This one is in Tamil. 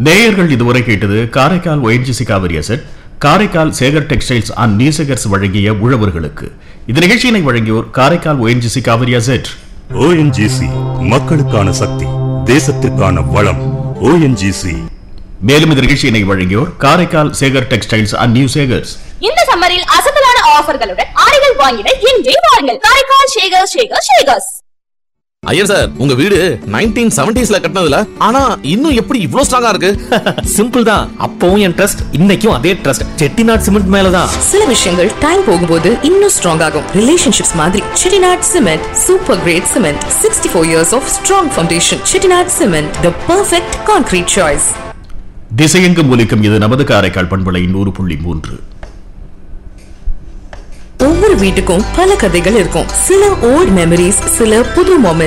நேயர்கள் இதுவரை கேட்டது Karaikal ONGC Kaveri asset Karaikal Sekar textiles and new Sekars வழங்கிய உழவர்களுக்கு இந்த நிகழ்ச்சியினை வழங்கியோர் Karaikal ONGC Kaveri asset ONGC மக்களுக்கான சக்தி தேசத்திற்கான வளம் ஓஎன்ஜிசி மேலும் இந்த நிகழ்ச்சியினை வழங்கியோர் Karaikal Sekar textiles and new Sekars இந்த சம்மரில் அசத்தலான ஆஃபர்களுடன் ஆடைகள் வாங்கிட இன்றே வாருங்கள் காரைக்கால் ஷேகர் ஷேகர் ஷேகர்ஸ் ஐயர் சார் உங்க வீடு நைன்டீன் செவன்டிஸ்ல கட்டினதுல ஆனா இன்னும் எப்படி இவ்ளோ ஸ்ட்ராங்கா இருக்கு சிம்பிள் தான் அப்பவும் என் ட்ரஸ்ட் இன்னைக்கும் அதே ட்ரஸ்ட் செட்டிநாட் சிமெண்ட் மேலதான் சில விஷயங்கள் டைம் போகும்போது இன்னும் ஸ்ட்ராங் ஆகும் ரிலேஷன்ஷிப்ஸ் மாதிரி Chettinad cement super great cement sixty four years of strong foundation Chettinad cement the perfect concrete choice திசையெங்கும் ஒலிக்கும் இது நமது காரைக்கால் பண்பலை நூறு புள்ளி மூன்று ஒவ்வொரு வீட்டுக்கும் பல கதைகள் இருக்கும் சில ஓல்ட் மெமரிஸ் சில புது மொமெண்ட்ஸ்